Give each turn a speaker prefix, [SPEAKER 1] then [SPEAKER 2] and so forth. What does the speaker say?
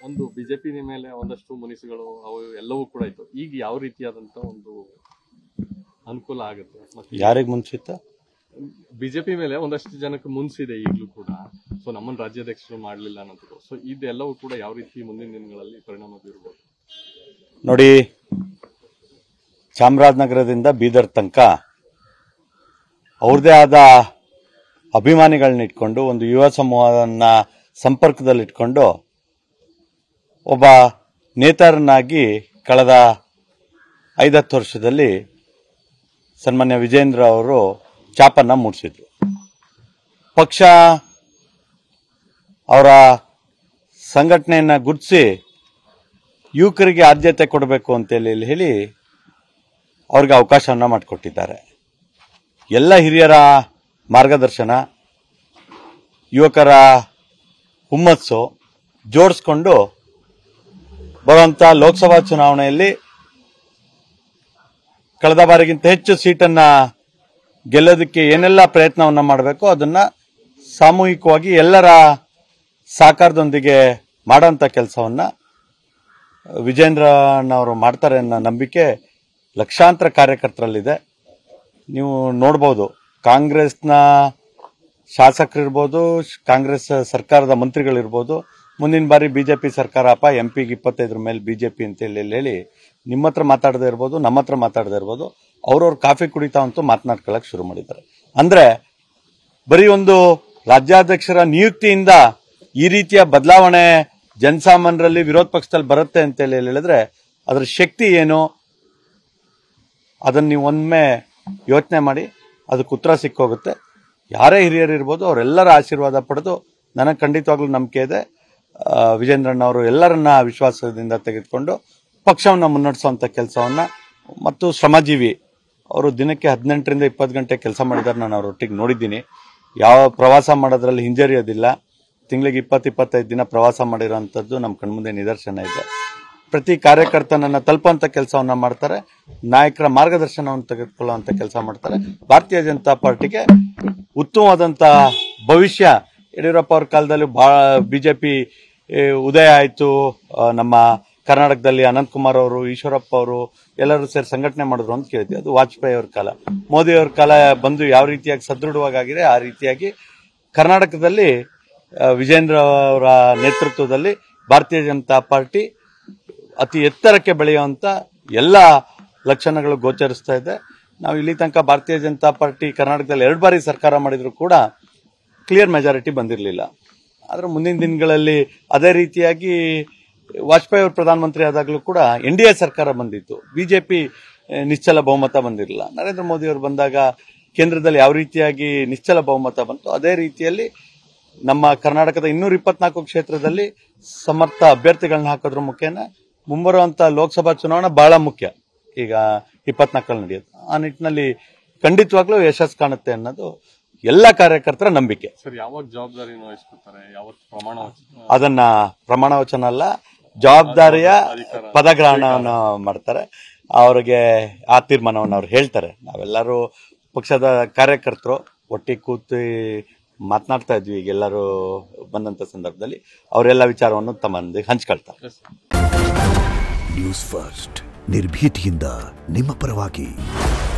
[SPEAKER 1] ಒಂದು ಬಿಜೆಪಿ ಮೇಲೆ ಒಂದಷ್ಟು ಮುನಿಸುಗಳು ಅವು ಎಲ್ಲವೂ ಕೂಡ ಇತ್ತು ಈಗ ಯಾವ ರೀತಿಯಾದಂತ ಒಂದು ಅನುಕೂಲ ಆಗುತ್ತೆ ಮತ್ತೆ
[SPEAKER 2] ಯಾರಿಗೆ ಮುಂಚಿತ
[SPEAKER 1] ಬಿಜೆಪಿ ಮೇಲೆ ಒಂದಷ್ಟು ಜನಕ್ಕೆ ಮುನ್ಸಿದೆ ಈಗಲೂ ಕೂಡ ಸೊ ನಮ್ಮನ್ನ ರಾಜ್ಯಾಧ್ಯಕ್ಷರು ಮಾಡಲಿಲ್ಲ ಅನ್ನೋದು ಸೊ ಇದೆಲ್ಲವೂ ಕೂಡ ಯಾವ ರೀತಿ ಮುಂದಿನ ದಿನಗಳಲ್ಲಿ ಪರಿಣಾಮ ಬೀರಬಹುದು
[SPEAKER 2] ನೋಡಿ ಚಾಮರಾಜನಗರದಿಂದ ಬೀದರ್ ತನಕ ಅವ್ರದೇ ಆದ ಅಭಿಮಾನಿಗಳನ್ನ ಇಟ್ಕೊಂಡು ಒಂದು ಯುವ ಸಮೂಹವನ್ನ ಸಂಪರ್ಕದಲ್ಲಿ ಇಟ್ಕೊಂಡು ಒಬ್ಬ ನೇತಾರನಾಗಿ ಕಳೆದ ಐದತ್ತು ವರ್ಷದಲ್ಲಿ ಸನ್ಮಾನ್ಯ ವಿಜೇಂದ್ರ ಅವರು ಚಾಪನ್ನ ಮೂಡಿಸಿದ್ರು ಪಕ್ಷ ಅವರ ಸಂಘಟನೆಯನ್ನ ಗುರುತಿಸಿ ಯುವಕರಿಗೆ ಆದ್ಯತೆ ಕೊಡಬೇಕು ಅಂತೇಳಿ ಹೇಳಿ ಅವ್ರಿಗೆ ಅವಕಾಶವನ್ನ ಮಾಡಿಕೊಟ್ಟಿದ್ದಾರೆ ಎಲ್ಲ ಹಿರಿಯರ ಮಾರ್ಗದರ್ಶನ ಯುವಕರ ಹುಮ್ಮಸ್ಸು ಜೋಡಿಸ್ಕೊಂಡು ಬರುವಂತ ಲೋಕಸಭಾ ಚುನಾವಣೆಯಲ್ಲಿ ಕಳೆದ ಬಾರಿಗಿಂತ ಹೆಚ್ಚು ಸೀಟನ್ನ ಗೆಲ್ಲೋದಕ್ಕೆ ಏನೆಲ್ಲ ಪ್ರಯತ್ನವನ್ನ ಮಾಡಬೇಕು ಅದನ್ನ ಸಾಮೂಹಿಕವಾಗಿ ಎಲ್ಲರ ಸಹಕಾರದೊಂದಿಗೆ ಮಾಡೋಂಥ ಕೆಲಸವನ್ನ ವಿಜೇಂದ್ರನವರು ಮಾಡ್ತಾರೆ ಅನ್ನೋ ನಂಬಿಕೆ ಲಕ್ಷಾಂತರ ಕಾರ್ಯಕರ್ತರಲ್ಲಿದೆ ನೀವು ನೋಡ್ಬೋದು ಕಾಂಗ್ರೆಸ್ನ ಶಾಸಕರಿರ್ಬೋದು ಶ್- ಕಾಂಗ್ರೆಸ್ ಸರ್ಕಾರದ ಮಂತ್ರಿಗಳಿರ್ಬೋದು ಮುಂದಿನ ಬಾರಿ ಬಿಜೆಪಿ ಸರ್ಕಾರ ಅಪ್ಪ ಎಂ ಪಿಗೆ ಇಪ್ಪತ್ತೈದರ ಮೇಲೆ ಬಿಜೆಪಿ ಅಂತ ಹೇಳಿ ಹೇಳಿ ನಿಮ್ಮ ಹತ್ರ ಮಾತಾಡದೇ ಇರ್ಬೋದು ನಮ್ಮ ಹತ್ರ ಮಾತಾಡದೇ ಇರ್ಬೋದು ಅವ್ರವ್ರ ಕಾಫಿ ಕುಡಿತಾ ಅಂತೂ ಮಾತನಾಡ್ಕೊಳ್ಳೋಕೆ ಶುರು ಮಾಡಿದ್ದಾರೆ ಅಂದ್ರೆ ಬರೀ ಒಂದು ರಾಜ್ಯಾಧ್ಯಕ್ಷರ ನಿಯುಕ್ತಿಯಿಂದ ಈ ರೀತಿಯ ಬದಲಾವಣೆ ಜನಸಾಮಾನ್ಯರಲ್ಲಿ ವಿರೋಧ ಪಕ್ಷದಲ್ಲಿ ಬರುತ್ತೆ ಅಂತ ಹೇಳಿ ಹೇಳಿದ್ರೆ ಅದರ ಶಕ್ತಿ ಏನು ಅದನ್ನ ನೀವು ಒಮ್ಮೆ ಯೋಚನೆ ಮಾಡಿ ಅದಕ್ಕೆ ಉತ್ತರ ಸಿಕ್ಕೋಗುತ್ತೆ ಯಾರೇ ಹಿರಿಯರು ಇರ್ಬೋದು ಅವರೆಲ್ಲರ ಆಶೀರ್ವಾದ ಪಡೆದು ನನಗೆ ಖಂಡಿತವಾಗ್ಲೂ ನಂಬಿಕೆ ಇದೆ ಆ, ವಿಜೇಂದ್ರಣ್ಣವರು ಎಲ್ಲರನ್ನ ವಿಶ್ವಾಸದಿಂದ ತೆಗೆದುಕೊಂಡು ಪಕ್ಷವನ್ನು ಮುನ್ನಡೆಸುವಂತ ಕೆಲಸವನ್ನ ಮತ್ತು ಶ್ರಮಜೀವಿ ಅವರು ದಿನಕ್ಕೆ ಹದಿನೆಂಟರಿಂದ ಇಪ್ಪತ್ತು ಗಂಟೆ ಕೆಲಸ ಮಾಡಿದ್ದಾರೆ ನಾನು ಅವ್ರ ಒಟ್ಟಿಗೆ ನೋಡಿದ್ದೀನಿ ಯಾವ ಪ್ರವಾಸ ಮಾಡೋದ್ರಲ್ಲಿ ಹಿಂಜರಿಯೋದಿಲ್ಲ ತಿಂಗಳಿಗೆ ಇಪ್ಪತ್ತು ಇಪ್ಪತ್ತೈದು ದಿನ ಪ್ರವಾಸ ಮಾಡಿರೋಂಥದ್ದು ನಮ್ಮ ಕಣ್ಮುಂದೆ ನಿದರ್ಶನ ಇದೆ ಪ್ರತಿ ಕಾರ್ಯಕರ್ತನನ್ನ ತಲುಪುವಂತ ಕೆಲಸವನ್ನ ಮಾಡ್ತಾರೆ ನಾಯಕರ ಮಾರ್ಗದರ್ಶನವನ್ನು ತೆಗೆದುಕೊಳ್ಳುವಂತ ಕೆಲಸ ಮಾಡ್ತಾರೆ ಭಾರತೀಯ ಜನತಾ ಪಾರ್ಟಿಗೆ ಉತ್ತಮವಾದಂತ ಭವಿಷ್ಯ ಯಡಿಯೂರಪ್ಪ ಅವ್ರ ಕಾಲದಲ್ಲಿ ಬಹಳ ಬಿಜೆಪಿ ಉದಯ ಆಯ್ತು ಆ, ನಮ್ಮ ಕರ್ನಾಟಕದಲ್ಲಿ ಅನಂತಕುಮಾರ್ ಅವರು ಈಶ್ವರಪ್ಪ ಅವರು ಎಲ್ಲರೂ ಸೇರಿ ಸಂಘಟನೆ ಮಾಡಿದ್ರು ಅಂತ ಕೇಳಿದ್ವಿ ಅದು ವಾಜಪೇಯಿ ಅವ್ರ ಕಾಲ ಮೋದಿ ಅವ್ರ ಕಾಲ ಬಂದು ಯಾವ ರೀತಿಯಾಗಿ ಸದೃಢವಾಗಿದೆ ಆ ರೀತಿಯಾಗಿ ಕರ್ನಾಟಕದಲ್ಲಿ ಆ, ವಿಜೇಂದ್ರ ಅವರ ನೇತೃತ್ವದಲ್ಲಿ ಭಾರತೀಯ ಜನತಾ ಪಾರ್ಟಿ ಅತಿ ಎತ್ತರಕ್ಕೆ ಬೆಳೆಯುವಂತ ಎಲ್ಲ ಲಕ್ಷಣಗಳು ಗೋಚರಿಸ್ತಾ ಇದೆ ನಾವು ಇಲ್ಲಿ ತನಕ ಭಾರತೀಯ ಜನತಾ ಪಾರ್ಟಿ ಕರ್ನಾಟಕದಲ್ಲಿ ಎರಡು ಬಾರಿ ಸರ್ಕಾರ ಮಾಡಿದ್ರು ಕೂಡ ಕ್ಲಿಯರ್ ಮೆಜಾರಿಟಿ ಬಂದಿರಲಿಲ್ಲ ಆದ್ರೆ ಮುಂದಿನ ದಿನಗಳಲ್ಲಿ ಅದೇ ರೀತಿಯಾಗಿ ವಾಜಪೇಯಿ ಅವರು ಪ್ರಧಾನಮಂತ್ರಿ ಆದಾಗಲೂ ಕೂಡ ಎನ್ ಡಿ ಎ ಸರ್ಕಾರ ಬಂದಿತ್ತು ಬಿಜೆಪಿ ನಿಶ್ಚಲ ಬಹುಮತ ಬಂದಿರಲಿಲ್ಲ ನರೇಂದ್ರ ಮೋದಿ ಅವರು ಬಂದಾಗ ಕೇಂದ್ರದಲ್ಲಿ ಯಾವ ರೀತಿಯಾಗಿ ನಿಶ್ಚಲ ಬಹುಮತ ಬಂತು ಅದೇ ರೀತಿಯಲ್ಲಿ ನಮ್ಮ ಕರ್ನಾಟಕದ ಇನ್ನೂರ ಇಪ್ಪತ್ನಾಲ್ಕು ಕ್ಷೇತ್ರದಲ್ಲಿ ಸಮರ್ಥ ಅಭ್ಯರ್ಥಿಗಳನ್ನ ಹಾಕೋದ್ರ ಮುಖೇನ ಮುಂಬರುವಂತ ಲೋಕಸಭಾ ಚುನಾವಣೆ ಬಹಳ ಮುಖ್ಯ ಈಗ ಇಪ್ಪತ್ನಾಲ್ಕಲ್ಲಿ ನಡೆಯುತ್ತೆ ಆ ನಿಟ್ಟಿನಲ್ಲಿ ಖಂಡಿತವಾಗ್ಲೂ ಯಶಸ್ಸು ಕಾಣುತ್ತೆ ಅನ್ನೋದು ಎಲ್ಲ ಕಾರ್ಯಕರ್ತರ ನಂಬಿಕೆ
[SPEAKER 1] ಸರ್ ಯಾವಾಗ ಜವಾಬ್ದಾರಿ ವಹಿಸ್ಕೊತಾರೆ ಯಾವತ್ತು ಪ್ರಮಾಣ ವಚನ-
[SPEAKER 2] ಅದನ್ನ ಪ್ರಮಾಣ ವಚನ ಅಲ್ಲ ಜವಾಬ್ದಾರಿಯ ಪದಗ್ರಹಣವನ್ನು ಮಾಡ್ತಾರೆ ಅವ್ರಿಗೆ ಆ ತೀರ್ಮಾನವನ್ನು ಅವ್ರು ಹೇಳ್ತಾರೆ ನಾವೆಲ್ಲರೂ ಪಕ್ಷದ ಕಾರ್ಯಕರ್ತರು ಒಟ್ಟಿಗೆ ಕೂತು ಮಾತನಾಡ್ತಾ ಇದ್ವಿ ಈಗ ಎಲ್ಲರೂ ಬಂದಂತ ಸಂದರ್ಭದಲ್ಲಿ ಅವರೆಲ್ಲ ವಿಚಾರವನ್ನು ತಮ್ಮೊಂದಿಗೆ ಹಂಚ್ಕೊಳ್ತಾರೆ
[SPEAKER 1] Yes, sir.
[SPEAKER 3] ನ್ಯೂಸ್ ಫಸ್ಟ್ ನಿರ್ಭೀತಿಯಿಂದ ನಿಮ್ಮ ಪರವಾಗಿ